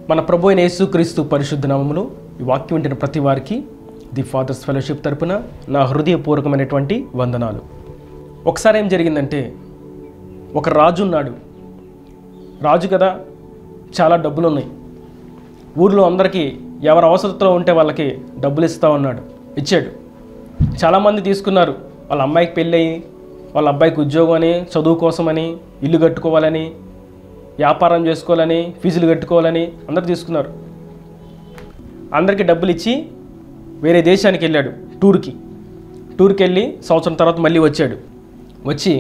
మన ప్రభు అయిన యేసుక్రీస్తు పరిశుద్ధ నామములో ఈ వాక్యం వింటున్న ప్రతి వారికి ది ఫాదర్స్ ఫెలోషిప్ తరపున నా హృదయపూర్వకమైనటువంటి వందనాలు ఒకసారి ఏం జరిగిందంటే ఒక రాజు ఉన్నాడు రాజు కదా చాలా డబ్బులు ఉన్నాయి ఊర్లో అందరికీ ఎవరు అవసరతలో ఉంటే వాళ్ళకి డబ్బులు ఇస్తా ఉన్నాడు ఇచ్చాడు చాలామంది తీసుకున్నారు వాళ్ళ అమ్మాయికి పెళ్ళయి వాళ్ళ అబ్బాయికి ఉద్యోగం అని చదువు కోసమని ఇల్లు కట్టుకోవాలని వ్యాపారం చేసుకోవాలని ఫీజులు కట్టుకోవాలని అందరు తీసుకున్నారు అందరికీ డబ్బులు ఇచ్చి వేరే దేశానికి వెళ్ళాడు టూర్కి టూర్కి వెళ్ళి సంవత్సరం తర్వాత మళ్ళీ వచ్చాడు వచ్చి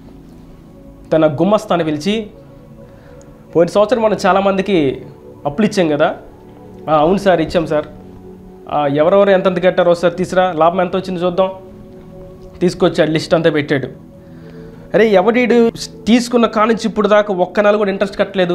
తన గుమ్మస్తాన్ని పిలిచి పోయిన సంవత్సరం మనం చాలామందికి అప్పులు ఇచ్చాం కదా "ఆ, అవును సార్ ఇచ్చాం సార్ "ఆ, ఎవరెవరు ఎంతెంత కట్టారో సార్ తీసురా లాభం ఎంత వచ్చింది చూద్దాం తీసుకొచ్చాడు లిస్ట్ అంతా పెట్టాడు అరే ఎవడీడు తీసుకున్న కానుంచి ఇప్పుడు దాకా ఒక్క నెల కూడా ఇంట్రెస్ట్ కట్టలేదు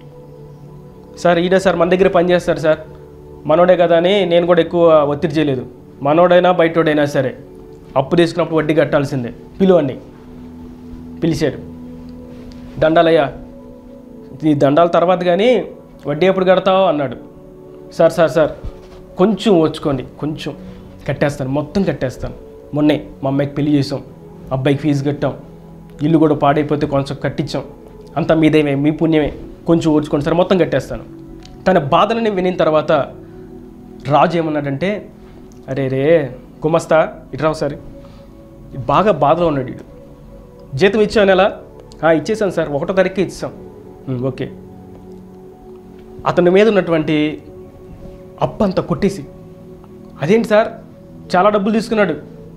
సార్ ఈడే సార్ మన దగ్గర పని చేస్తారు సార్ మనోడే కదా అని నేను కూడా ఎక్కువ ఒత్తిడి చేయలేదు మనోడైనా బయటోడైనా సరే అప్పు తీసుకున్నప్పుడు వడ్డీ కట్టాల్సిందే పిలువండి పిలిచాడు దండాలయ్యా ఈ దండాల తర్వాత కానీ వడ్డీ ఎప్పుడు కడతావు అన్నాడు సార్ సార్ సార్ కొంచెం ఓర్చుకోండి కొంచెం కట్టేస్తాను మొత్తం కట్టేస్తాను మొన్నే మా అమ్మాయికి పెళ్లి చేసాం అబ్బాయికి ఫీజు కట్టాం ఇల్లు కూడా పాడైపోతే కొంచెం కట్టించాం అంతా మీదేమే మీ పుణ్యమే కొంచెం ఓర్చుకోండి సార్ మొత్తం కట్టేస్తాను తన బాధలని వినిన తర్వాత రాజు ఏమన్నాడంటే అరే రే గుమస్తా ఇట్రా ఒకసారి బాగా బాధలో ఉన్నాడు వీడు జీతం ఇచ్చావు నెల "ఆ, ఇచ్చేసాను సార్ ఒకటో తారీఖుకి ఇచ్చాం "ఉమ్, ఓకే అతని మీద ఉన్నటువంటి అప్పు అంతా కొట్టేసి అదేంటి సార్ చాలా డబ్బులు తీసుకున్నాడు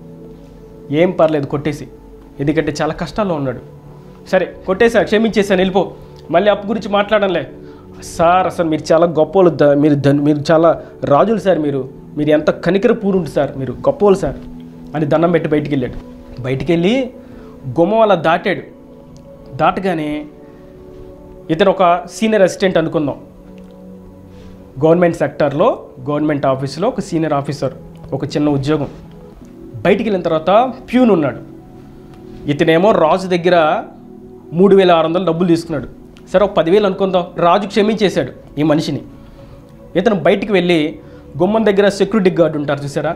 ఏం పర్లేదు కొట్టేసి ఎందుకంటే చాలా కష్టాల్లో ఉన్నాడు సరే కొట్టేసా క్షమించేసాను వెళ్ళిపో మళ్ళీ అప్పు గురించి మాట్లాడంలే సార్ అసలు మీరు చాలా గొప్పోళ్ళు ద- మీరు ధన్- మీరు చాలా రాజులు సార్ మీరు మీరు ఎంత కనికర పూరుంటు సార్ మీరు గొప్పోళ్ళు సార్ అని దండం పెట్టి బయటికి వెళ్ళాడు బయటికి వెళ్ళి గుమ్మం అలా దాటాడు దాటగానే ఇతను ఒక సీనియర్ అసిస్టెంట్ అనుకుందాం గవర్నమెంట్ సెక్టార్లో గవర్నమెంట్ ఆఫీసులో ఒక సీనియర్ ఆఫీసర్ ఒక చిన్న ఉద్యోగం బయటికి వెళ్ళిన తర్వాత ప్యూన్ ఉన్నాడు ఇతనేమో రాజు దగ్గర మూడు వేల ఆరు వందలు డబ్బులు తీసుకున్నాడు సరే ఒక పదివేలు అనుకుందాం రాజు క్షమించేశాడు ఈ మనిషిని ఇతను బయటికి వెళ్ళి గుమ్మం దగ్గర సెక్యూరిటీ గార్డ్ ఉంటారు చూసారా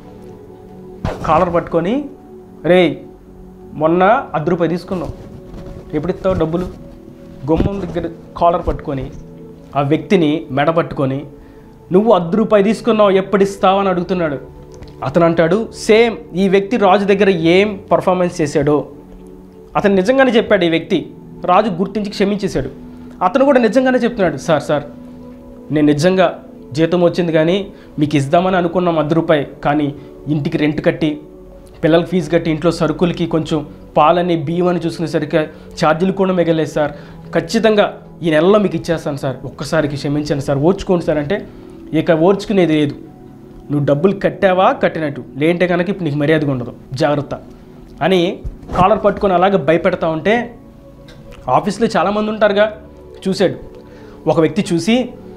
కాలర్ పట్టుకొని రే మొన్న అర్ధ రూపాయి తీసుకున్నావు ఎప్పుడు ఇస్తావు డబ్బులు గుమ్మం దగ్గర కాలర్ పట్టుకొని ఆ వ్యక్తిని మెడ పట్టుకొని నువ్వు అర్ధ రూపాయి తీసుకున్నావు ఎప్పుడు ఇస్తావు అని అడుగుతున్నాడు అతను అంటాడు సేమ్ ఈ వ్యక్తి రాజు దగ్గర ఏం పర్ఫార్మెన్స్ చేశాడో అతను నిజంగానే చెప్పాడు ఈ వ్యక్తి రాజు గుర్తించి క్షమించేశాడు అతను కూడా నిజంగానే చెప్తున్నాడు సార్ సార్ నేను నిజంగా జీతం వచ్చింది కానీ మీకు ఇద్దామని అనుకున్నాం అర్ధ రూపాయి కానీ ఇంటికి రెంట్ కట్టి పిల్లలకి ఫీజు కట్టి ఇంట్లో సరుకులకి కొంచెం పాలని బియ్యం అని చూసుకునేసరికి ఛార్జీలు కూడా మిగలేదు సార్ ఖచ్చితంగా ఈ నెలలో మీకు ఇచ్చేస్తాను సార్ ఒక్కసారికి క్షమించండి సార్ ఓర్చుకోండి సార్ అంటే ఇక ఓర్చుకునేది లేదు నువ్వు డబ్బులు కట్టావా కట్టినట్టు లేంటే కనుక ఇప్పుడు నీకు మర్యాదగా ఉండదు జాగ్రత్త అని కాలర్ పట్టుకొని అలాగే భయపెడతా ఉంటే ఆఫీస్లో చాలామంది ఉంటారుగా చూశాడు ఒక వ్యక్తి చూసి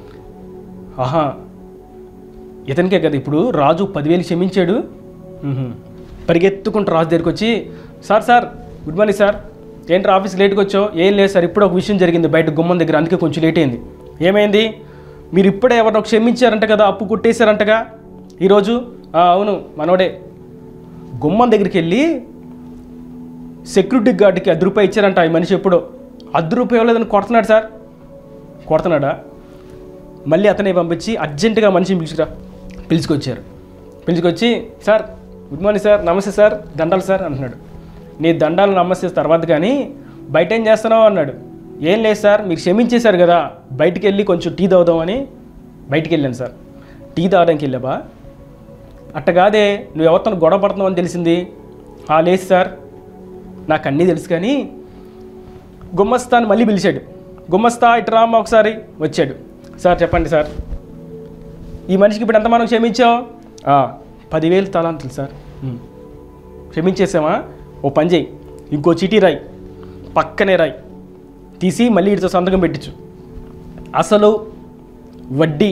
ఆహా ఇతనికే కదా ఇప్పుడు రాజు పదివేలు క్షమించాడు మ్హూ. పరిగెత్తుకుంటూ రాజు దగ్గరికి వచ్చి sir sir good morning sir ఏంటి ఆఫీస్ లేట్గా వచ్చావు ఏం లేదు సార్ ఇప్పుడు ఒక విషయం జరిగింది బయట గుమ్మం దగ్గర అందుకే కొంచెం లేట్ అయింది ఏమైంది మీరు ఇప్పుడే ఎవరినో క్షమించారంట కదా అప్పు కొట్టేశారంటగా ఈరోజు "ఆ, అవును మనోడే గుమ్మం దగ్గరికి వెళ్ళి సెక్యూరిటీ గార్డ్కి అర్ధ రూపాయి ఇచ్చారంట ఈ మనిషి ఎప్పుడో అర్ధ రూపాయి ఇవ్వలేదని కొడుతున్నాడు సార్ కొడుతున్నాడా మళ్ళీ అతనే పంపించి అర్జెంటుగా మనిషిని పిలుచుకురా పిలుచుకొచ్చారు పిలుచుకొచ్చి సార్ గుడ్ మార్నింగ్ సార్ నమస్తే సార్ దండాలు సార్ అంటున్నాడు నీ దండాలు నమస్తే తర్వాత కానీ బయట ఏం చేస్తున్నావు అన్నాడు ఏం లేదు సార్ మీరు క్షమించేశారు కదా బయటికి వెళ్ళి కొంచెం టీ తాగుదామని బయటికి వెళ్ళాను సార్ టీ తాగడానికి వెళ్ళావా అట్ట కాదే నువ్వు ఎవరితో గొడవ పడుతున్నావు అని తెలిసింది ఆ లేదు సార్ నాకు అన్నీ తెలుసు కానీ గుమ్మస్తాను మళ్ళీ పిలిచాడు గుమ్మస్తా ఇటు రామ్మా ఒకసారి వచ్చాడు సార్ చెప్పండి సార్ ఈ మనిషికి ఇప్పుడు ఎంత మనం క్షమించాం "ఆ, పదివేలు తలాంతులు సార్ "ఉమ్. క్షమించేసామా ఓ పని చేయి ఇంకో చీటీ రాయి పక్కనే రాయి తీసి మళ్ళీ ఇటుతో సంతకం పెట్టించు అసలు వడ్డీ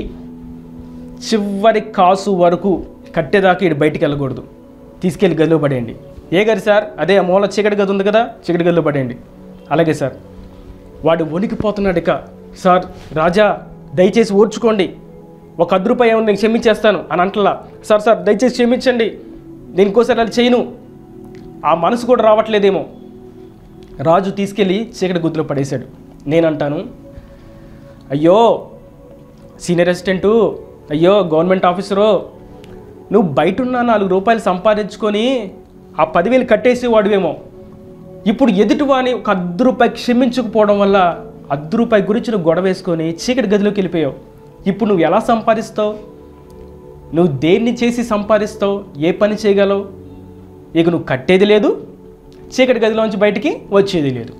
చివరి కాసు వరకు కట్టేదాకా ఇటు బయటికి వెళ్ళకూడదు తీసుకెళ్ళి గదిలో పడేయండి ఏ గది సార్ అదే ఆ మూల చీకటి గది ఉంది కదా చీకటి గదిలో పడేయండి అలాగే సార్ వాడు వణికిపోతున్నాడు ఇక సార్ రాజా దయచేసి ఓర్చుకోండి ఒక అర్ధ రూపాయి ఏమో నేను క్షమించేస్తాను అని అంటలా సార్ సార్ దయచేసి క్షమించండి నేను ఇంకోసారి అలా చేయను ఆ మనసు కూడా రావట్లేదేమో రాజు తీసుకెళ్ళి చీకటి గుద్దులో పడేశాడు నేనంటాను అయ్యో సీనియర్ అసిస్టెంటు అయ్యో గవర్నమెంట్ ఆఫీసరు నువ్వు బయట ఉన్న నాలుగు రూపాయలు సంపాదించుకొని ఆ పదివేలు కట్టేసి వాడివేమో ఇప్పుడు ఎదుటివాని ఒక అర్ధ రూపాయి క్షమించకపోవడం వల్ల అర్ధ రూపాయి గురించి నువ్వు గొడవ వేసుకొని చీకటి గదిలోకి వెళ్ళిపోయావు ఇప్పుడు నువ్వు ఎలా సంపాదిస్తావు నువ్వు దేన్ని చేసి సంపాదిస్తావు ఏ పని చేయగలవు ఇక నువ్వు కట్టేది లేదు చీకటి గదిలోంచి బయటికి వచ్చేది లేదు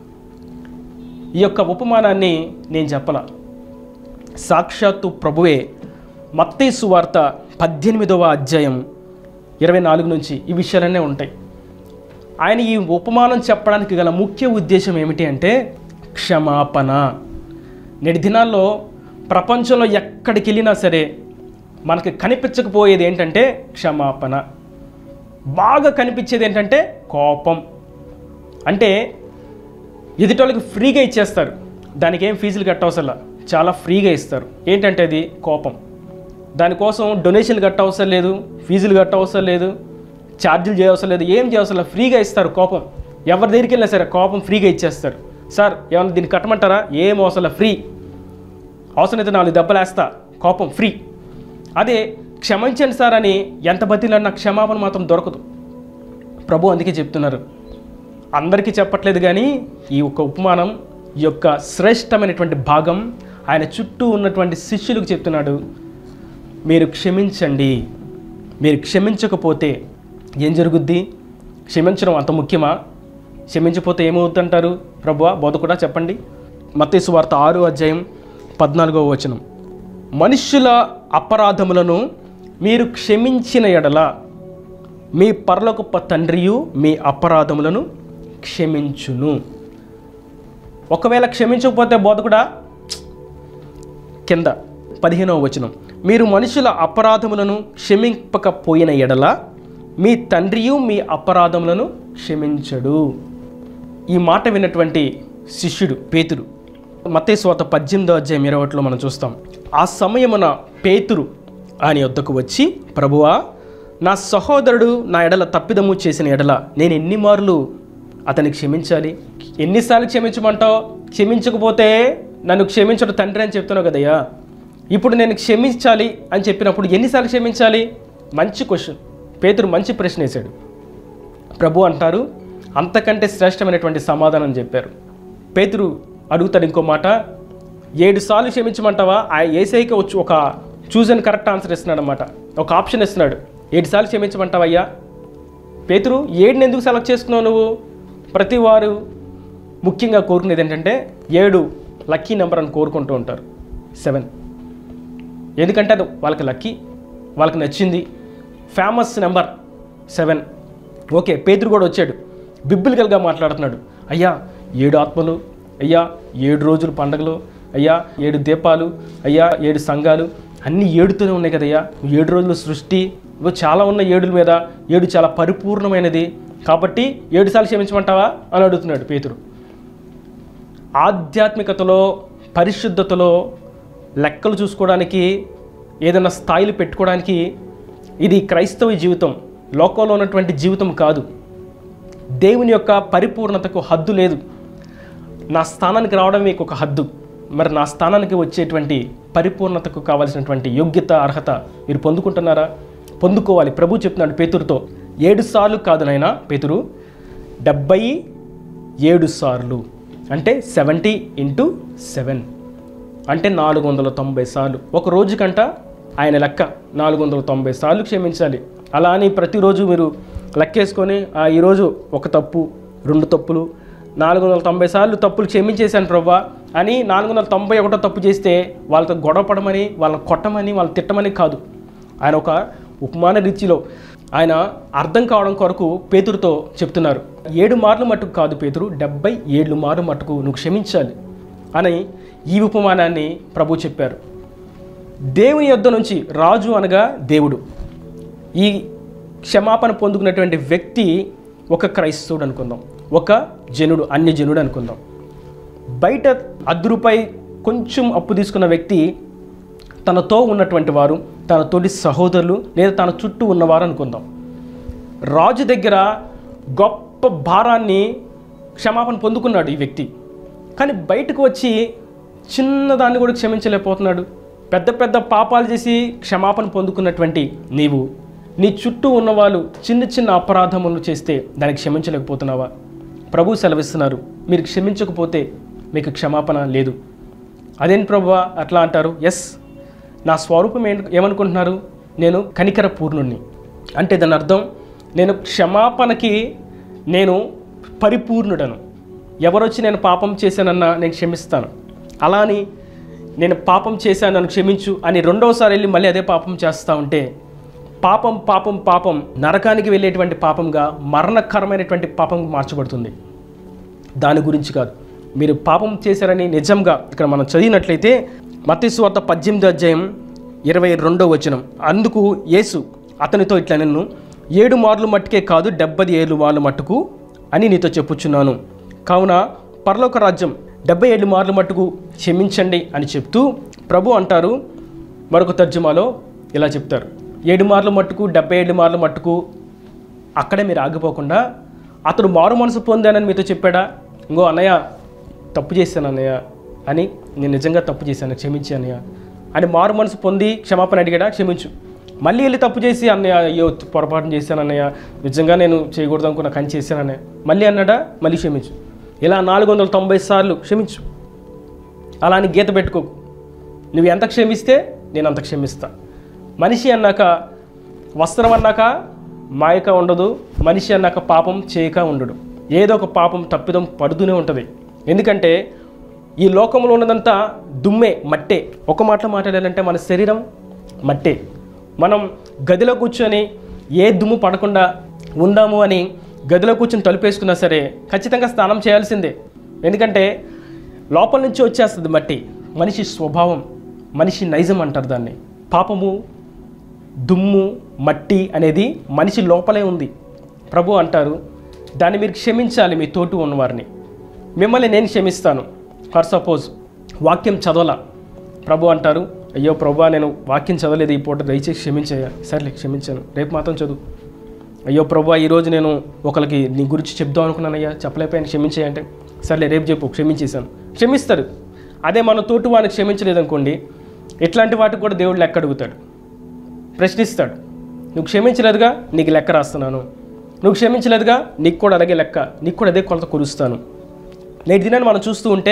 ఈ యొక్క ఉపమానాన్ని నేను చెప్పలా సాక్షాత్తు ప్రభువే మత్తేసు వార్త పద్దెనిమిదవ అధ్యాయం ఇరవై నాలుగు నుంచి ఈ విషయాలన్నీ ఉంటాయి ఆయన ఈ ఉపమానం చెప్పడానికి గల ముఖ్య ఉద్దేశం ఏమిటి అంటే క్షమాపణ నేటి దినాల్లో ప్రపంచంలో ఎక్కడికి వెళ్ళినా సరే మనకి కనిపించకపోయేది ఏంటంటే క్షమాపణ బాగా కనిపించేది ఏంటంటే కోపం అంటే ఎదుటోళ్ళకి ఫ్రీగా ఇచ్చేస్తారు దానికి ఏం ఫీజులు కట్టవసరం చాలా ఫ్రీగా ఇస్తారు ఏంటంటే అది కోపం దానికోసం డొనేషన్లు కట్టవసరం లేదు ఫీజులు కట్టవసరం లేదు ఛార్జీలు చేయవసరం లేదు ఏం చేయవసరం లేదు ఫ్రీగా ఇస్తారు కోపం ఎవరి దగ్గరికి వెళ్ళినా సరే కోపం ఫ్రీగా ఇచ్చేస్తారు సార్ ఏమన్నా దీన్ని కట్టమంటారా ఏం అవసరం లేదు, ఫ్రీ అవసరమైతే నాలుగు దెబ్బలు వేస్తా కోపం ఫ్రీ అదే క్షమించండి సార్ అని ఎంత బతిలన్నా క్షమాపణ మాత్రం దొరకదు ప్రభు అందుకే చెప్తున్నారు అందరికీ చెప్పట్లేదు కానీ ఈ యొక్క ఉపమానం ఈ యొక్క శ్రేష్టమైనటువంటి భాగం ఆయన చుట్టూ ఉన్నటువంటి శిష్యులకు చెప్తున్నాడు మీరు క్షమించండి మీరు క్షమించకపోతే ఏం జరుగుద్ది క్షమించడం అంత ముఖ్యమా క్షమించకపోతే ఏమవుతుంటారు ప్రభువా బోధ కూడా చెప్పండి మత్తేసు వార్త ఆరు అధ్యాయం పద్నాలుగవ వచనం మనుష్యుల అపరాధములను మీరు క్షమించిన ఎడల మీ పరలోకప్ప తండ్రియు మీ అపరాధములను క్షమించును ఒకవేళ క్షమించకపోతే బోధకుడా కింద పదిహేనవ వచనం మీరు మనుషుల అపరాధములను క్షమింపకపోయిన ఎడల మీ తండ్రియు మీ అపరాధములను క్షమించడు ఈ మాట విన్నటువంటి శిష్యుడు పేతురు మతేశ్వాత పద్దెనిమిదో అధ్యాయం ఇరవై ఒకటిలో మనం చూస్తాం ఆ సమయమున పేతురు ఆయన వద్దకు వచ్చి ప్రభువా నా సహోదరుడు నా ఎడల తప్పిదము చేసిన ఎడల నేను ఎన్ని మార్లు అతన్ని క్షమించాలి ఎన్నిసార్లు క్షమించమంటావు క్షమించకపోతే నన్ను క్షమించడు తండ్రి అని చెప్తున్నావు కదయ్యా ఇప్పుడు నేను క్షమించాలి అని చెప్పినప్పుడు ఎన్నిసార్లు క్షమించాలి మంచి క్వశ్చన్ పేతురు మంచి ప్రశ్న వేశాడు ప్రభు అంటారు అంతకంటే శ్రేష్టమైనటువంటి సమాధానం చెప్పారు పేతురు అడుగుతాడు ఇంకో మాట ఏడు సార్లు క్షమించమంటావా ఆ ఏసైకి వచ్చి ఒక చూజ్ అండ్ కరెక్ట్ ఆన్సర్ ఇస్తున్నాడు అనమాట ఒక ఆప్షన్ ఇస్తున్నాడు ఏడు సార్లు క్షమించమంటావయ్యా పేతురు ఏడుని ఎందుకు సెలెక్ట్ చేసుకున్నావు నువ్వు ప్రతి వారు ముఖ్యంగా కోరుకునేది ఏంటంటే ఏడు లక్కీ నెంబర్ అని కోరుకుంటూ ఉంటారు సెవెన్ ఎందుకంటే అది వాళ్ళకి లక్కీ వాళ్ళకి నచ్చింది ఫేమస్ నెంబర్ సెవెన్ ఓకే పేతురు కూడా వచ్చాడు బిబ్బిలికల్గా మాట్లాడుతున్నాడు అయ్యా ఏడు ఆత్మలు అయ్యా ఏడు రోజులు పండగలు అయ్యా ఏడు దీపాలు అయ్యా ఏడు సంఘాలు అన్నీ ఏడుతూనే ఉన్నాయి కదయ్యా ఏడు రోజుల సృష్టి ఇవో చాలా ఉన్న ఏడుల మీద ఏడు చాలా పరిపూర్ణమైనది కాబట్టి ఏడు సార్లు క్షమించమంటావా అని అడుగుతున్నాడు పేతురు ఆధ్యాత్మికతలో పరిశుద్ధతలో లెక్కలు చూసుకోవడానికి ఏదైనా స్థాయిలు పెట్టుకోవడానికి ఇది క్రైస్తవ జీవితం లోకంలో ఉన్నటువంటి జీవితం కాదు దేవుని యొక్క పరిపూర్ణతకు హద్దు లేదు నా స్థానానికి రావడం మీకు ఒక హద్దు మరి నా స్థానానికి వచ్చేటువంటి పరిపూర్ణతకు కావాల్సినటువంటి యోగ్యత అర్హత మీరు పొందుకుంటున్నారా పొందుకోవాలి ప్రభు చెప్తున్నాడు పేతురుతో ఏడు సార్లు కాదు నాయనా పేతురు డెబ్బై ఏడు సార్లు అంటే సెవెంటీ ఇంటూ సెవెన్ అంటే నాలుగు వందల తొంభై సార్లు ఒక రోజుకంట ఆయన లెక్క నాలుగు వందల తొంభై సార్లు క్షమించాలి అలా అని ప్రతిరోజు మీరు లెక్కేసుకొని "ఆ, ఈరోజు ఒక తప్పు రెండు తప్పులు నాలుగు వందల తొంభై సార్లు తప్పులు క్షమించేశాను ప్రభా అని నాలుగు వందల తొంభై ఒకటో తప్పు చేస్తే వాళ్ళతో గొడవ పడమని వాళ్ళని కొట్టమని వాళ్ళని తిట్టమని కాదు ఆయన ఒక ఉపమాన రీతిలో ఆయన అర్థం కావడం కొరకు పేతురుతో చెప్తున్నారు ఏడు మార్లు మట్టుకు కాదు పేతురు డెబ్బై ఏళ్ళు మార్లు మట్టుకు నువ్వు క్షమించాలి అని ఈ ఉపమానాన్ని ప్రభు చెప్పారు దేవుని యొద్ద నుంచి రాజు అనగా దేవుడు ఈ క్షమాపణ పొందుకున్నటువంటి వ్యక్తి ఒక క్రైస్తవుడు అనుకుందాం ఒక జనుడు అన్య జనుడు అనుకుందాం బయట అర్ధ రూపాయి కొంచెం అప్పు తీసుకున్న వ్యక్తి తనతో ఉన్నటువంటి వారు తన తోటి సహోదరులు లేదా తన చుట్టూ ఉన్నవారు అనుకుందాం రాజు దగ్గర గొప్ప భారాన్ని క్షమాపణ పొందుకున్నాడు ఈ వ్యక్తి కానీ బయటకు వచ్చి చిన్నదాన్ని కూడా క్షమించలేకపోతున్నాడు పెద్ద పెద్ద పాపాలు చేసి క్షమాపణ పొందుకున్నటువంటి నీవు నీ చుట్టూ ఉన్నవాళ్ళు చిన్న చిన్న అపరాధములు చేస్తే దానికి క్షమించలేకపోతున్నావా ప్రభు సెలవిస్తున్నారు మీరు క్షమించకపోతే మీకు క్షమాపణ లేదు అదేంటి ప్రభువా అట్లా అంటారు ఎస్ నా స్వరూపం ఏంటి ఏమనుకుంటున్నారు నేను కనికర పూర్ణుణ్ణి అంటే దాని అర్థం నేను క్షమాపణకి నేను పరిపూర్ణుడను ఎవరొచ్చి నేను పాపం చేశానన్నా నేను క్షమిస్తాను అలా అని నేను పాపం చేశాను నన్ను క్షమించు అని రెండవసారి వెళ్ళి మళ్ళీ అదే పాపం చేస్తూ ఉంటే పాపం పాపం పాపం నరకానికి వెళ్ళేటువంటి పాపంగా మరణకరమైనటువంటి పాపం మార్చబడుతుంది దాని గురించి కాదు మీరు పాపం చేశారని నిజంగా ఇక్కడ మనం చదివినట్లయితే మత్స్వార్త పద్దెనిమిది అధ్యాయం ఇరవై రెండో వచనం అందుకు యేసు అతనితో ఇట్లా నిన్ను ఏడు మార్లు మట్టుకే కాదు డెబ్బది ఏళ్ళు మార్లు మట్టుకు అని నీతో చెప్పుచున్నాను కావున పరలోక రాజ్యం డెబ్బై ఏళ్ళు మార్లు మట్టుకు క్షమించండి అని చెప్తూ ప్రభు అంటారు మరొక తర్జుమాలో ఇలా చెప్తారు ఏడు మార్లు మట్టుకు డెబ్బై ఏడు మార్లు మట్టుకు అక్కడే మీరు ఆగిపోకుండా అతడు మారు మనసు పొందానని మీతో చెప్పాడా ఇంకో అన్నయ్య తప్పు చేశాను అన్నయ్య అని నేను నిజంగా తప్పు చేశాను క్షమించి అన్నయ్య అని మారు మనసు పొంది క్షమాపణ అడిగాడా క్షమించు మళ్ళీ వెళ్ళి తప్పు చేసి అన్నయ్య అయ్యో పొరపాటు చేశాను అన్నయ్య నిజంగా నేను చేయకూడదు అనుకున్న కానీ చేశాను అన్నయ్య మళ్ళీ అన్నాడా మళ్ళీ క్షమించు ఇలా నాలుగు వందల తొంభై సార్లు క్షమించు అలా అని గీత పెట్టుకోకు నువ్వు ఎంత క్షమిస్తే నేను అంత క్షమిస్తా మనిషి అన్నాక వస్త్రం అన్నాక మాయక ఉండదు మనిషి అన్నాక పాపం చేయక ఉండడు ఏదో ఒక పాపం తప్పిదం పడుతూనే ఉంటుంది ఎందుకంటే ఈ లోకంలో ఉన్నదంతా దుమ్మే మట్టే ఒక మాటలో మాట్లాడాలంటే మన శరీరం మట్టే మనం గదిలో కూర్చొని ఏ దుమ్ము పడకుండా ఉందాము అని గదిలో కూర్చొని తలుపేసుకున్నా సరే ఖచ్చితంగా స్నానం చేయాల్సిందే ఎందుకంటే లోపల నుంచి వచ్చేస్తుంది మట్టి మనిషి స్వభావం మనిషి నైజం అంటారు దాన్ని పాపము దుమ్ము మట్టి అనేది మనిషి లోపలే ఉంది ప్రభు అంటారు దాన్ని మీరు క్షమించాలి మీ తోటి ఉన్నవారిని మిమ్మల్ని నేను క్షమిస్తాను ఫర్ సపోజ్ వాక్యం చదవలా ప్రభు అంటారు అయ్యో ప్రభు నేను వాక్యం చదవలేదు ఈ పూట దయచేసి క్షమించయ్యా సర్లే క్షమించాను రేపు మాత్రం చదువు అయ్యో ప్రభు ఈరోజు నేను ఒకరికి నీ గురించి చెప్దాం అనుకున్నానయ్యా చెప్పలేకపోయాను క్షమించేయ అంటే సర్లే రేపు చెప్పు క్షమించేశాను క్షమిస్తారు అదే మన తోటి వాడిని క్షమించలేదనుకోండి ఇట్లాంటి వాటికి కూడా దేవుడు లెక్క అడుగుతాడు ప్రశ్నిస్తాడు నువ్వు క్షమించలేదుగా నీకు లెక్క రాస్తున్నాను నువ్వు క్షమించలేదుగా నీకు కూడా అలాగే లెక్క నీకు కూడా అదే కొలత కొలుస్తాను నేటి దినాన్ని మనం చూస్తూ ఉంటే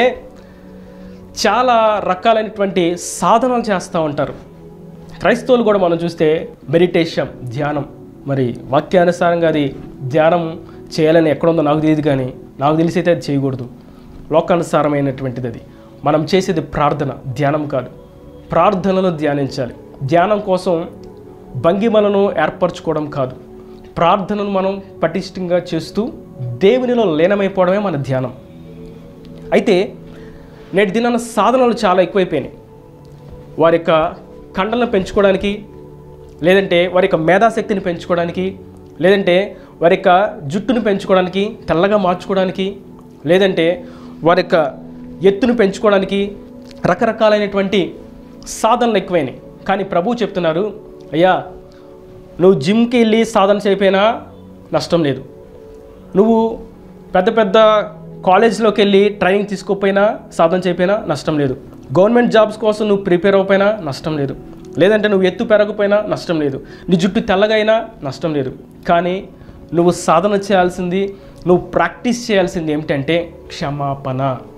చాలా రకాలైనటువంటి సాధనలు చేస్తూ ఉంటారు క్రైస్తవులు కూడా మనం చూస్తే మెడిటేషన్ ధ్యానం మరి వాక్యానుసారంగా అది ధ్యానం చేయాలని ఎక్కడుందో నాకు తెలియదు కానీ నాకు తెలిసి అయితే అది చేయకూడదు లోకానుసారమైనటువంటిది అది మనం చేసేది ప్రార్థన ధ్యానం కాదు ప్రార్థనలో ధ్యానించాలి ధ్యానం కోసం భంగిమలను ఏర్పరచుకోవడం కాదు ప్రార్థనను మనం పటిష్టంగా చేస్తూ దేవునిలో లీనమైపోవడమే మన ధ్యానం అయితే నేటి దినాన సాధనలు చాలా ఎక్కువైపోయినాయి వారి యొక్క కండలను పెంచుకోవడానికి లేదంటే వారి యొక్క మేధాశక్తిని పెంచుకోవడానికి లేదంటే వారి యొక్క జుట్టును పెంచుకోవడానికి తెల్లగా మార్చుకోవడానికి లేదంటే వారి యొక్క ఎత్తును పెంచుకోవడానికి రకరకాలైనటువంటి సాధనలు ఎక్కువైనాయి కానీ ప్రభు చెప్తున్నారు అయ్యా నువ్వు జిమ్కి వెళ్ళి సాధన చేయకపోయినా నష్టం లేదు నువ్వు పెద్ద పెద్ద కాలేజ్లోకి వెళ్ళి ట్రైనింగ్ తీసుకోకపోయినా సాధన చేయకపోయినా నష్టం లేదు గవర్నమెంట్ జాబ్స్ కోసం నువ్వు ప్రిపేర్ అవ్వకపోయినా నష్టం లేదు లేదంటే నువ్వు ఎత్తు పెరగకపోయినా నష్టం లేదు నీ జుట్టు తెల్లగా అయినా నష్టం లేదు కానీ నువ్వు సాధన చేయాల్సింది నువ్వు ప్రాక్టీస్ చేయాల్సింది ఏమిటంటే క్షమాపణ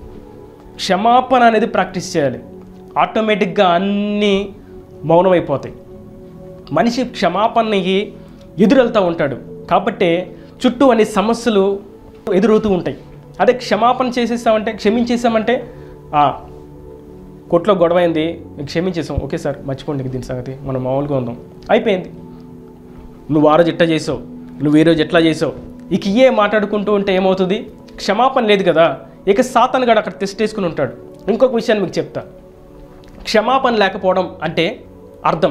క్షమాపణ అనేది ప్రాక్టీస్ చేయాలి ఆటోమేటిక్గా అన్నీ మౌనమైపోతాయి మనిషి క్షమాపణకి ఎదురెళ్తూ ఉంటాడు కాబట్టి చుట్టూ అన్ని సమస్యలు ఎదురవుతూ ఉంటాయి అదే క్షమాపణ చేసేసామంటే క్షమించేసామంటే "ఆ, కొట్లో గొడవ అయింది మీకు క్షమించేసాం ఓకే సార్ మర్చిపోండి ఇక దీని సంగతి మనం మామూలుగా ఉందాం అయిపోయింది నువ్వు ఆ రోజు ఎట్లా చేసావు నువ్వు ఈ రోజు ఎట్లా చేసావు ఇక ఇయే మాట్లాడుకుంటూ ఉంటే ఏమవుతుంది క్షమాపణ లేదు కదా ఇక సాతన్ గడు అక్కడ టెస్ట్ వేసుకుని ఉంటాడు ఇంకొక విషయాన్ని మీకు చెప్తా క్షమాపణ లేకపోవడం అంటే అర్థం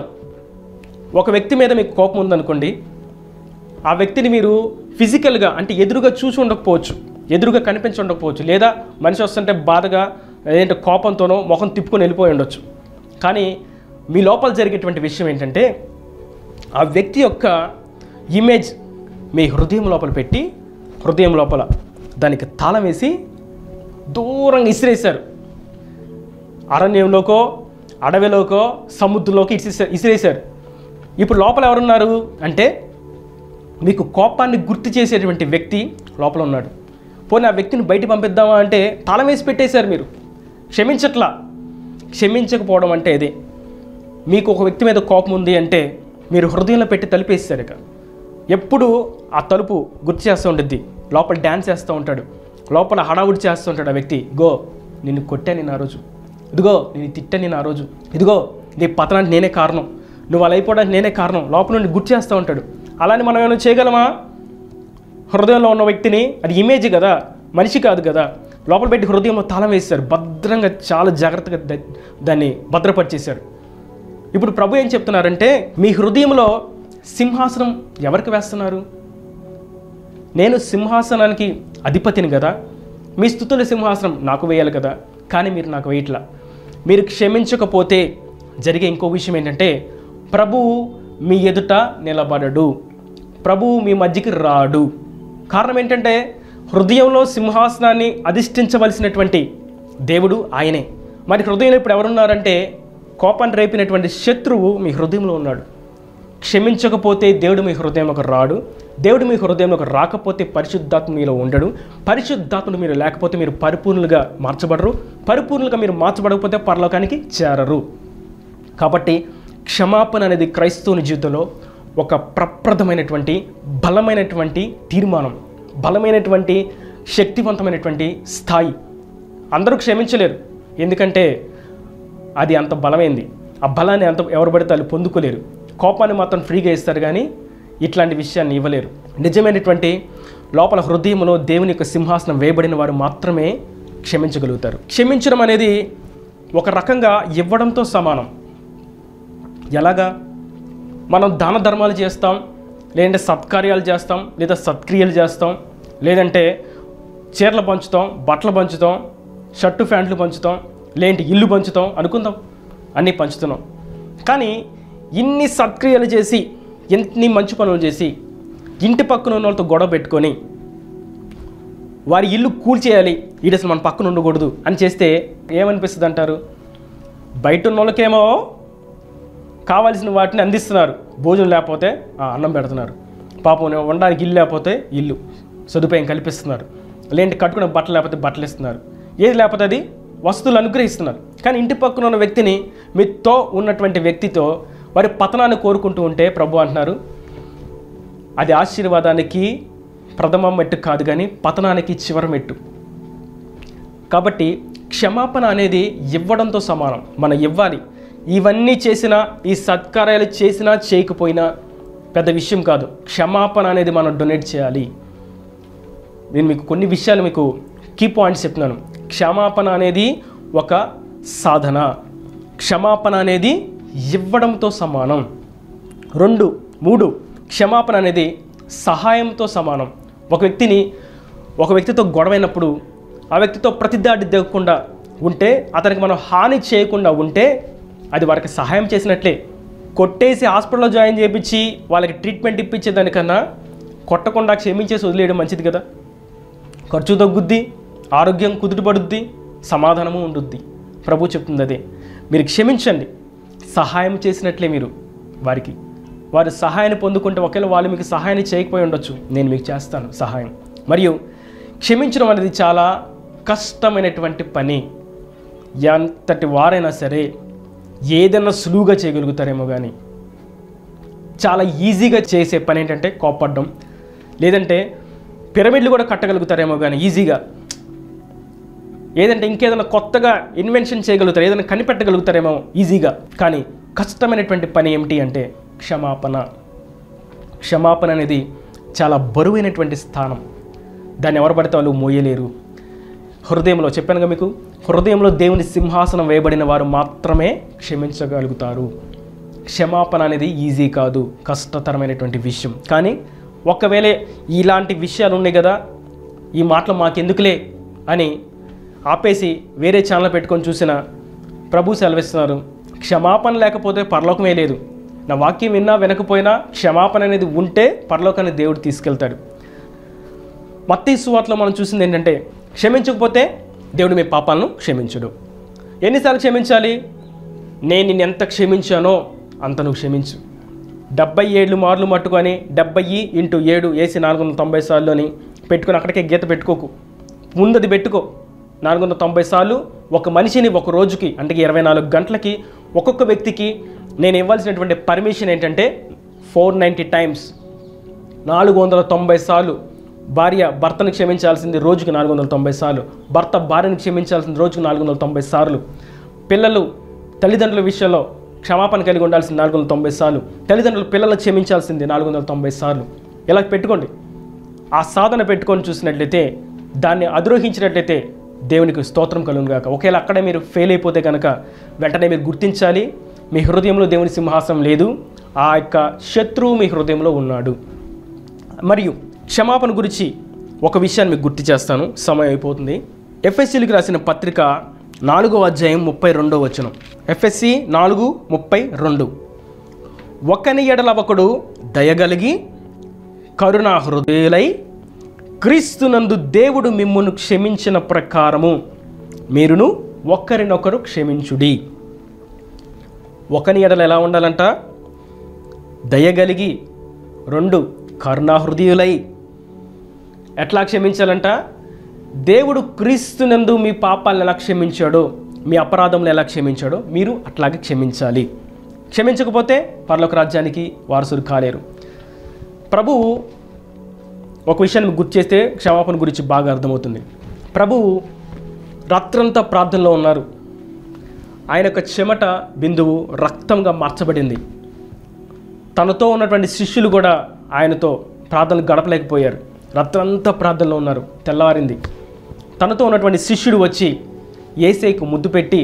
ఒక వ్యక్తి మీద మీకు కోపం ఉందనుకోండి ఆ వ్యక్తిని మీరు ఫిజికల్గా అంటే ఎదురుగా చూసి ఉండకపోవచ్చు ఎదురుగా కనిపించి ఉండకపోవచ్చు లేదా మనిషి వస్తుంటే బాధగా లేదంటే కోపంతోనో ముఖం తిప్పుకొని వెళ్ళిపోయి ఉండొచ్చు కానీ మీ లోపల జరిగేటువంటి విషయం ఏంటంటే ఆ వ్యక్తి యొక్క ఇమేజ్ మీ హృదయం లోపల పెట్టి హృదయం లోపల దానికి తాళం వేసి దూరంగా ఇసిరేశారు అరణ్యంలోకో అడవిలోకో సముద్రంలోకి ఇసిరేసారు ఇసిరేశారు ఇప్పుడు లోపల ఎవరున్నారు అంటే మీకు కోపాన్ని గుర్తు చేసేటువంటి వ్యక్తి లోపల ఉన్నాడు పోనీ ఆ వ్యక్తిని బయట పంపిద్దామా అంటే తాళం వేసి పెట్టేశారు మీరు క్షమించట్లా క్షమించకపోవడం అంటే ఇదే మీకు ఒక వ్యక్తి మీద కోపం ఉంది అంటే మీరు హృదయంలో పెట్టి తలుపేస్తారు ఇక ఎప్పుడు ఆ తలుపు గుర్తు చేస్తూ ఉంటుంది లోపల డ్యాన్స్ చేస్తూ ఉంటాడు లోపల హడావుడి చేస్తూ ఉంటాడు ఆ వ్యక్తి గో నిన్ను కొట్టాను నేను ఆ రోజు ఇదిగో నేను తిట్టాను నేను ఆ రోజు ఇదిగో నీ పతనానికి నేనే కారణం నువ్వు అలా అయిపోవడానికి నేనే కారణం లోపల నుండి గుర్తు చేస్తూ ఉంటాడు అలానే మనం ఏమైనా చేయగలమా హృదయంలో ఉన్న వ్యక్తిని అది ఇమేజ్ కదా మనిషి కాదు కదా లోపల పెట్టి హృదయంలో తాళం వేశారు భద్రంగా చాలా జాగ్రత్తగా ద- దాన్ని భద్రపరిచేశారు ఇప్పుడు ప్రభు ఏం చెప్తున్నారంటే మీ హృదయంలో సింహాసనం ఎవరికి వేస్తున్నారు నేను సింహాసనానికి అధిపతిని కదా మీ స్థుతుల సింహాసనం నాకు వేయాలి కదా కానీ మీరు నాకు వేయట్లా మీరు క్షమించకపోతే జరిగే ఇంకో విషయం ఏంటంటే ప్రభువు మీ ఎదుట నిలబడడు ప్రభువు మీ మధ్యకి రాడు కారణం ఏంటంటే హృదయంలో సింహాసనాన్ని అధిష్ఠించవలసినటువంటి దేవుడు ఆయనే మరి హృదయంలో ఇప్పుడు ఎవరున్నారంటే కోపాన్ని రేపినటువంటి శత్రువు మీ హృదయంలో ఉన్నాడు క్షమించకపోతే దేవుడు మీ హృదయంలోకి రాడు దేవుడు మీ హృదయంలోకి రాకపోతే పరిశుద్ధాత్మ మీలో ఉండడు పరిశుద్ధాత్మడు మీరు లేకపోతే మీరు పరిపూర్ణులుగా మార్చబడరు పరిపూర్ణులుగా మీరు మార్చబడకపోతే పరలోకానికి చేరరు కాబట్టి క్షమాపణ అనేది క్రైస్తవుని జీవితంలో ఒక ప్రప్రదమైనటువంటి బలమైనటువంటి తీర్మానం బలమైనటువంటి శక్తివంతమైనటువంటి స్థాయి అందరూ క్షమించలేరు ఎందుకంటే అది అంత బలమైంది ఆ బలాన్ని అంత ఎవరు పడితే వాళ్ళు పొందుకోలేరు కోపాన్ని మాత్రం ఫ్రీగా ఇస్తారు కానీ ఇట్లాంటి విషయాన్ని ఇవ్వలేరు నిజమైనటువంటి లోపల హృదయంలో దేవుని యొక్క సింహాసనం వేయబడిన వారు మాత్రమే క్షమించగలుగుతారు క్షమించడం అనేది ఒక రకంగా ఇవ్వడంతో సమానం ఎలాగా మనం దాన ధర్మాలు చేస్తాం లేదంటే సత్కార్యాలు చేస్తాం లేదా సత్క్రియలు చేస్తాం లేదంటే చీరలు పంచుతాం బట్టలు పంచుతాం షర్టు ప్యాంట్లు పంచుతాం లేదంటే ఇల్లు పంచుతాం అనుకుందాం అన్నీ పంచుతున్నాం కానీ ఇన్ని సత్క్రియలు చేసి ఎన్ని మంచి పనులు చేసి ఇంటి పక్కన ఉన్న వాళ్ళతో గొడవ పెట్టుకొని వారి ఇల్లు కూల్చేయాలి ఈడ అసలు మన పక్కన ఉండకూడదు అని చేస్తే ఏమనిపిస్తుంది అంటారు బయట ఉన్న వాళ్ళకేమో కావాల్సిన వాటిని అందిస్తున్నారు భోజనం లేకపోతే ఆ, అన్నం పెడుతున్నారు పాపం ఉండడానికి ఇల్లు లేకపోతే ఇల్లు సదుపాయం కల్పిస్తున్నారు లేదంటే కట్టుకునే బట్టలు లేకపోతే బట్టలు ఇస్తున్నారు ఏది లేకపోతే అది వస్తువులు అనుగ్రహిస్తున్నారు కానీ ఇంటి పక్కన ఉన్న వ్యక్తిని మీతో ఉన్నటువంటి వ్యక్తితో వారి పతనాన్ని కోరుకుంటూ ఉంటే ప్రభు అంటున్నారు అది ఆశీర్వాదానికి ప్రథమ మెట్టు కాదు కానీ పతనానికి చివరి మెట్టు కాబట్టి క్షమాపణ అనేది ఇవ్వడంతో సమానం మనం ఇవ్వాలి ఇవన్నీ చేసినా ఈ సత్కార్యాలు చేసినా చేయకపోయినా పెద్ద విషయం కాదు క్షమాపణ అనేది మనం డొనేట్ చేయాలి నేను మీకు కొన్ని విషయాలు మీకు కీ పాయింట్స్ చెప్తున్నాను క్షమాపణ అనేది ఒక సాధన క్షమాపణ అనేది ఇవ్వడంతో సమానం రెండు మూడు క్షమాపణ అనేది సహాయంతో సమానం ఒక వ్యక్తిని ఒక వ్యక్తితో గొడవైనప్పుడు ఆ వ్యక్తితో ప్రతిదాడి దిగకుండా ఉంటే అతనికి మనం హాని చేయకుండా ఉంటే అది వారికి సహాయం చేసినట్లే కొట్టేసి హాస్పిటల్లో జాయిన్ చేయించి వాళ్ళకి ట్రీట్మెంట్ ఇప్పించే దానికన్నా కొట్టకుండా క్షమించేసి వదిలేయడం మంచిది కదా ఖర్చు తగ్గుద్ది ఆరోగ్యం కుదుటపడుద్ది సమాధానము ఉండుద్ది ప్రభు చెప్తుంది అదే మీరు క్షమించండి సహాయం చేసినట్లే మీరు వారికి వారు సహాయాన్ని పొందుకుంటే ఒకవేళ వాళ్ళు మీకు సహాయాన్ని చేయకపోయి ఉండొచ్చు నేను మీకు చేస్తాను సహాయం మరియు క్షమించడం అనేది చాలా కష్టమైనటువంటి పని ఎంతటి వారైనా సరే ఏదైనా సులువుగా చేయగలుగుతారేమో కానీ చాలా ఈజీగా చేసే పని ఏంటంటే కోపడడం లేదంటే పిరమిడ్లు కూడా కట్టగలుగుతారేమో కానీ ఈజీగా ఏదంటే ఇంకేదైనా కొత్తగా ఇన్వెన్షన్ చేయగలుగుతారు ఏదైనా కనిపెట్టగలుగుతారేమో ఈజీగా కానీ కష్టమైనటువంటి పని ఏమిటి అంటే క్షమాపణ క్షమాపణ అనేది చాలా బరువైనటువంటి స్థానం దాన్ని ఎవరు పడితే వాళ్ళు మోయలేరు హృదయంలో చెప్పానుగా మీకు హృదయంలో దేవుని సింహాసనం వేయబడిన వారు మాత్రమే క్షమించగలుగుతారు క్షమాపణ అనేది ఈజీ కాదు కష్టతరమైనటువంటి విషయం కానీ ఒకవేళ ఇలాంటి విషయాలు ఉన్నాయి కదా ఈ మాటలు మాకెందుకులే అని ఆపేసి వేరే ఛానల్ పెట్టుకొని చూసినా ప్రభు సెలవిస్తున్నారు క్షమాపణ లేకపోతే పరలోకమే లేదు నా వాక్యం విన్నా వినకపోయినా క్షమాపణ అనేది ఉంటే పరలోకాన్ని దేవుడు తీసుకెళ్తాడు మత్తీ సువార్తలో మనం చూసింది ఏంటంటే క్షమించకపోతే దేవుడు మీ పాపాలను క్షమించడు ఎన్నిసార్లు క్షమించాలి నేను నిన్ను ఎంత క్షమించానో అంత నువ్వు క్షమించు డెబ్బై ఏళ్ళు మార్లు మట్టుకొని డెబ్బై ఇంటూ ఏడు వేసి నాలుగు వందల తొంభై సార్లుని పెట్టుకొని అక్కడికే గీత పెట్టుకోకు ముందది పెట్టుకో నాలుగు వందల తొంభై సార్లు ఒక మనిషిని ఒక రోజుకి అంటే ఇరవై నాలుగు గంటలకి ఒక్కొక్క వ్యక్తికి నేను ఇవ్వాల్సినటువంటి పర్మిషన్ ఏంటంటే ఫోర్ నైంటీ టైమ్స్ నాలుగు వందల తొంభై సార్లు భార్య భర్తను క్షమించాల్సింది రోజుకి నాలుగు వందల తొంభై సార్లు భర్త భార్యను క్షమించాల్సింది రోజుకి నాలుగు వందల తొంభై సార్లు పిల్లలు తల్లిదండ్రుల విషయంలో క్షమాపణ కలిగి ఉండాల్సింది నాలుగు వందల తొంభై సార్లు తల్లిదండ్రులు పిల్లలను క్షమించాల్సింది నాలుగు వందల తొంభై సార్లు ఇలా పెట్టుకోండి ఆ సాధన పెట్టుకొని చూసినట్లయితే దాన్ని అధిరోహించినట్లయితే దేవునికి స్తోత్రం కలుగును గాక ఒకవేళ అక్కడే మీరు ఫెయిల్ అయిపోతే కనుక వెంటనే మీరు గుర్తించాలి మీ హృదయంలో దేవుని సింహాసనం లేదు ఆ యొక్క శత్రువు మీ హృదయంలో ఉన్నాడు మరియు క్షమాపణ గురించి ఒక విషయాన్ని మీకు గుర్తు చేస్తాను సమయం అయిపోతుంది ఎఫ్ఎస్సీలకు రాసిన పత్రిక నాలుగో అధ్యాయం ముప్పై రెండో వచనం ఎఫ్ఎస్సి నాలుగు ముప్పై రెండు ఒకని ఎడల ఒకడు దయగలిగి కరుణా హృదయులై క్రీస్తునందు దేవుడు మిమ్మును క్షమించిన ప్రకారము మీరును ఒకరినొకరు క్షమించుడి ఒకని ఎడల ఎలా ఉండాలంట దయగలిగి రెండు కరుణాహృదయులై ఎట్లా క్షమించాలంట దేవుడు క్రీస్తునందు మీ పాపాలను ఎలా క్షమించాడో మీ అపరాధములు ఎలా క్షమించాడో మీరు అట్లాగే క్షమించాలి క్షమించకపోతే పరలోక రాజ్యానికి వారసులు కాలేరు ప్రభువు ఒక విషయాన్ని మీకు గుర్తు చేస్తే క్షమాపణ గురించి బాగా అర్థమవుతుంది ప్రభువు రాత్రంతా ప్రార్థనలో ఉన్నారు ఆయన యొక్క చెమట బిందువు రక్తంగా మార్చబడింది తనతో ఉన్నటువంటి శిష్యులు కూడా ఆయనతో ప్రార్థనలు గడపలేకపోయారు రాత్రంతా ప్రార్థనలో ఉన్నారు తెల్లవారింది తనతో ఉన్నటువంటి శిష్యుడు వచ్చి ఏసైకు ముద్దు పెట్టి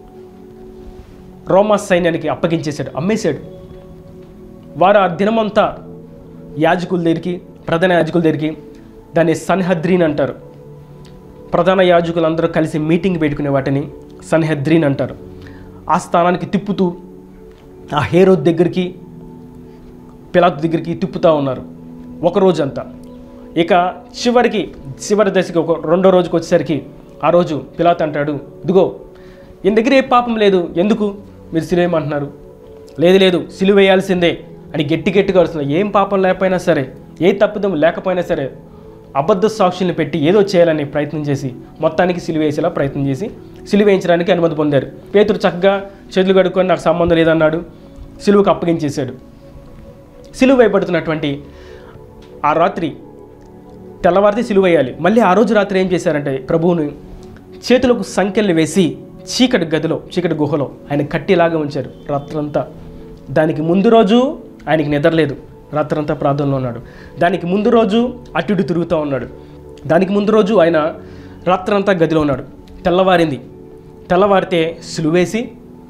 రోమా సైన్యానికి అప్పగించేశాడు అమ్మేశాడు వారు ఆ దినమంతా యాజకుల దగ్గరికి ప్రధాన యాజకుల దగ్గరికి దాన్ని సన్హద్రీన్ అంటారు ప్రధాన యాజకులందరూ కలిసి మీటింగ్ పెట్టుకునే వాటిని సన్హద్రీన్ అంటారు ఆ స్థానానికి తిప్పుతూ ఆ హేరోద్ దగ్గరికి పిలాతు దగ్గరికి తిప్పుతూ ఉన్నారు ఒక రోజంతా ఇక చివరికి చివరి దశకి ఒక రెండో రోజుకి వచ్చేసరికి ఆ రోజు పిలాత్ అంటాడు ఇదిగో ఈయన దగ్గర ఏ పాపం లేదు ఎందుకు మీరు సిలువేయమంటున్నారు లేదు లేదు సిలువ వేయాల్సిందే అని గట్టి గట్టిగా వస్తున్నారు ఏం పాపం లేకపోయినా సరే ఏ తప్పిదం లేకపోయినా సరే అబద్ధ సాక్షుల్ని పెట్టి ఏదో చేయాలని ప్రయత్నం చేసి మొత్తానికి సిలువ వేసేలా ప్రయత్నం చేసి సిలువ వేయించడానికి అనుమతి పొందారు పేతురు చక్కగా చేతులు కడుక్కొని నాకు సంబంధం లేదన్నాడు సిలువకు అప్పగించేశాడు సిలువ వేయబడుతున్నటువంటి ఆ రాత్రి తెల్లవారితే సిలువ వేయాలి మళ్ళీ ఆ రోజు రాత్రి ఏం చేశారంటే ప్రభువుని చేతులకు సంఖ్యలు వేసి చీకటి గదిలో చీకటి గుహలో ఆయన కట్టిలాగా ఉంచారు రాత్రంతా దానికి ముందు రోజు ఆయనకి నిద్రలేదు రాత్రంతా ప్రార్థనలో ఉన్నాడు దానికి ముందు రోజు అటు ఇటు తిరుగుతూ ఉన్నాడు దానికి ముందు రోజు ఆయన రాత్రంతా గదిలో ఉన్నాడు తెల్లవారింది తెల్లవారితే సిలువేసి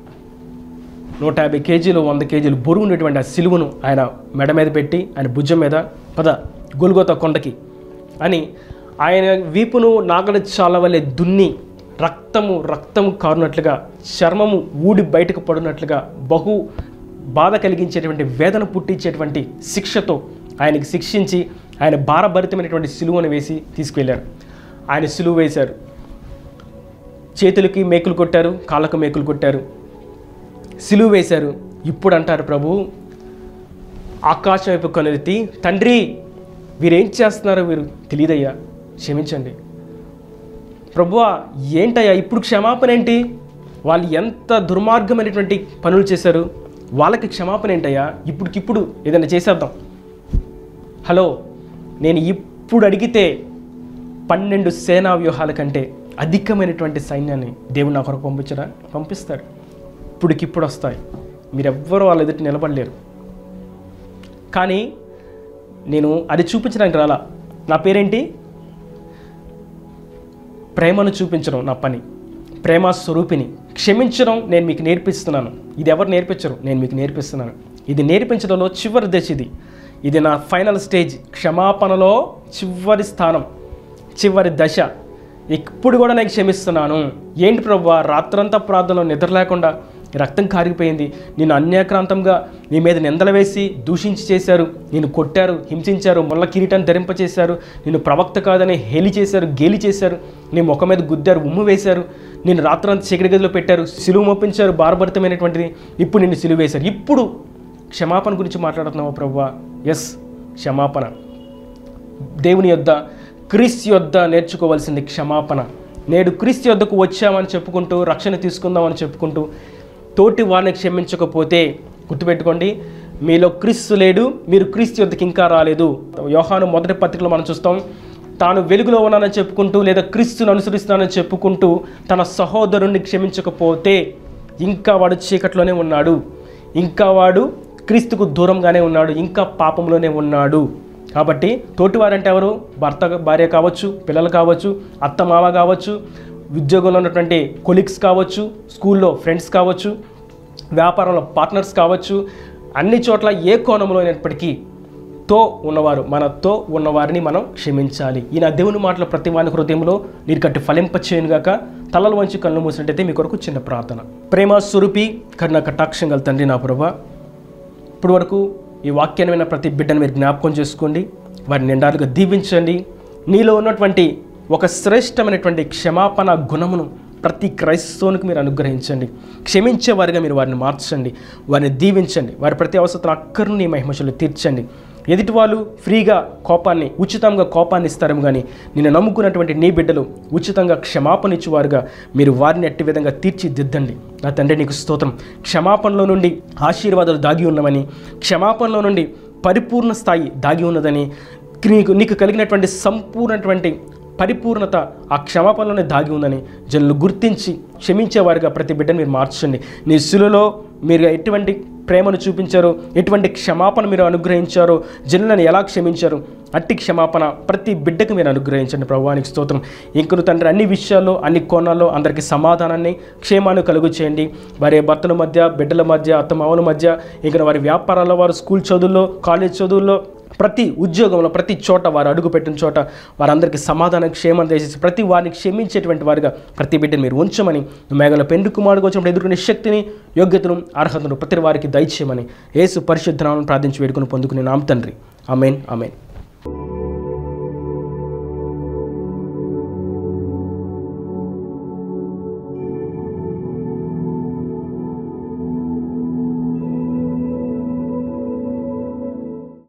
నూట యాభై కేజీలు వంద కేజీలు బరువు ఉన్నటువంటి ఆ సిలువను ఆయన మెడ మీద పెట్టి ఆయన భుజం మీద పద గొలుగోత కొండకి అని ఆయన వీపును నాగడ చాల వల్లే దున్ని రక్తము రక్తము కారునట్లుగా చర్మము ఊడి బయటకు పడినట్లుగా బహు బాధ కలిగించేటువంటి వేదన పుట్టించేటువంటి శిక్షతో ఆయనకి శిక్షించి ఆయన భారభరితమైనటువంటి సిలువను వేసి తీసుకువెళ్ళారు ఆయన సిలువ వేశారు చేతులకి మేకులు కొట్టారు కాళ్ళకు మేకులు కొట్టారు సిలువ వేశారు ఇప్పుడు అంటారు ప్రభు ఆకాశం వైపు కనులెత్తి తండ్రి వీరేం చేస్తున్నారో వీరు తెలియదయ్యా క్షమించండి ప్రభువా ఏంటయ్యా ఇప్పుడు క్షమాపణ ఏంటి వాళ్ళు ఎంత దుర్మార్గమైనటువంటి పనులు చేశారు వాళ్ళకి క్షమాపణ ఏంటయ్యా ఇప్పటికిప్పుడు ఏదైనా చేసేద్దాం హలో నేను ఇప్పుడు అడిగితే పన్నెండు సేనా వ్యూహాల కంటే అధికమైనటువంటి సైన్యాన్ని దేవుడు నా కొరకు పంపించడా పంపిస్తాడు ఇప్పటికిప్పుడు వస్తాయి మీరెవ్వరూ వాళ్ళ ఎదుటి నిలబడలేరు కానీ నేను అది చూపించడానికి రాలా నా పేరేంటి ప్రేమను చూపించడం నా పని ప్రేమ స్వరూపిణి క్షమించడం నేను మీకు నేర్పిస్తున్నాను ఇది ఎవరు నేర్పించరు నేను మీకు నేర్పిస్తున్నాను ఇది నేర్పించడంలో చివరి దశ ఇది ఇది నా ఫైనల్ స్టేజ్ క్షమాపణలో చివరి స్థానం చివరి దశ ఇప్పుడు కూడా నేను క్షమిస్తున్నాను ఏంటి ప్రభా రాత్రంతా ప్రార్థనలో నిద్ర లేకుండా నీ రక్తం కారిపోయింది నేను అన్యాక్రాంతంగా నీ మీద నిందలు వేసి దూషించి చేశారు నేను కొట్టారు హింసించారు ముళ్ళ కిరీటాన్ని ధరింపచేశారు నేను ప్రవక్త కాదని హేలి చేశారు గేలి చేశారు నీ ముఖం మీద గుద్దారు ఉమ్ము వేశారు నేను రాత్రంతా చీకటి గదిలో పెట్టారు సిలువు మోపించారు భారభరితమైనటువంటిది ఇప్పుడు నిన్ను సిలువ వేశారు ఇప్పుడు క్షమాపణ గురించి మాట్లాడుతున్నావు ప్రభా ఎస్ క్షమాపణ దేవుని యొద్ద క్రీస్తు యొద్ద నేర్చుకోవాల్సింది క్షమాపణ నేడు క్రీస్తు యొద్దకు వచ్చామని చెప్పుకుంటూ రక్షణ తీసుకుందామని చెప్పుకుంటూ తోటి వారిని క్షమించకపోతే గుర్తుపెట్టుకోండి మీలో క్రీస్తు లేడు మీరు క్రీస్తు యొద్దకు ఇంకా రాలేదు యోహాను మొదటి పత్రికలో మనం చూస్తాం తాను వెలుగులో ఉన్నానని చెప్పుకుంటూ లేదా క్రీస్తును అనుసరిస్తున్నానని చెప్పుకుంటూ తన సహోదరుణ్ణి క్షమించకపోతే ఇంకా వాడు చీకట్లోనే ఉన్నాడు ఇంకా వాడు క్రీస్తుకు దూరంగానే ఉన్నాడు ఇంకా పాపంలోనే ఉన్నాడు కాబట్టి తోటివారంటే ఎవరు భర్త భార్య కావచ్చు పిల్లలు కావచ్చు అత్త మామ కావచ్చు ఉద్యోగంలో ఉన్నటువంటి కొలీగ్స్ కావచ్చు స్కూల్లో ఫ్రెండ్స్ కావచ్చు వ్యాపారంలో పార్ట్నర్స్ కావచ్చు అన్ని చోట్ల ఏ కోణంలో అయినప్పటికీ తో ఉన్నవారు మనతో ఉన్నవారిని మనం క్షమించాలి ఈ నా దేవుని మాటల ప్రతి వాని హృదయంలో నీరు కట్టి ఫలింపచేయను గాక తలలు వంచి కళ్ళు మూసినట్టయితే మీ కొరకు చిన్న ప్రార్థన ప్రేమ స్వరూపి కరుణ కటాక్షం గల తండ్రి నా ప్రభా ఇప్పటి వరకు ఈ వాక్యాన్ని విన్న ప్రతి బిడ్డను మీరు జ్ఞాపకం చేసుకోండి వారిని నిండాలుగా దీవించండి నీలో ఉన్నటువంటి ఒక శ్రేష్టమైనటువంటి క్షమాపణ గుణమును ప్రతి క్రైస్తవునికి మీరు అనుగ్రహించండి క్షమించే వారిగా మీరు వారిని మార్చండి వారిని దీవించండి వారి ప్రతి అవసరం అక్కరు నీ మహిమశలు తీర్చండి ఎదుటి వాళ్ళు ఫ్రీగా కోపాన్ని ఉచితంగా కోపాన్ని ఇస్తారు కానీ నిన్ను నమ్ముకున్నటువంటి నీ బిడ్డలు ఉచితంగా క్షమాపణ ఇచ్చేవారుగా మీరు వారిని ఎట్టి విధంగా తీర్చిదిద్దండి నా తండ్రి నీకు స్తోత్రం క్షమాపణలో నుండి ఆశీర్వాదాలు దాగి ఉన్నవని క్షమాపణలో నుండి పరిపూర్ణ స్థాయి దాగి ఉన్నదని నీకు నీకు కలిగినటువంటి సంపూర్ణటువంటి పరిపూర్ణత ఆ క్షమాపణలోనే దాగి ఉందని జనులు గుర్తించి క్షమించేవారుగా ప్రతి బిడ్డను మీరు మార్చండి నీ శిలులో మీరు ఎటువంటి ప్రేమను చూపించారో ఎటువంటి క్షమాపణ మీరు అనుగ్రహించారో జనులను ఎలా క్షమించారు అట్టి క్షమాపణ ప్రతి బిడ్డకు మీరు అనుగ్రహించండి ప్రభువానికి స్తోత్రం ఇంకను తండ్రి అన్ని విషయాల్లో అన్ని కోణాల్లో అందరికీ సమాధానాన్ని క్షేమాన్ని కలుగు చేయండి వారి భర్తల మధ్య బిడ్డల మధ్య అత్తమామల మధ్య ఇంకా వారి వ్యాపారాల్లో వారు స్కూల్ చదువుల్లో కాలేజ్ చదువుల్లో ప్రతి ఉద్యోగంలో ప్రతి చోట వారు అడుగుపెట్టిన చోట వారందరికీ సమాధానం క్షేమం చేసేసి ప్రతి వారిని క్షమించేటువంటి వారిగా ప్రతి బిడ్డను మీరు ఉంచమని మేఘల పెండు కుమారుడు వచ్చినప్పుడు ఎదుర్కొనే శక్తిని యోగ్యతను అర్హతను ప్రతి వారికి దయచేయమని యేసు పరిశుద్ధనాలను ప్రార్థించి వేడుకొని పొందుకునే నామ తండ్రి అమేన్ అమేన్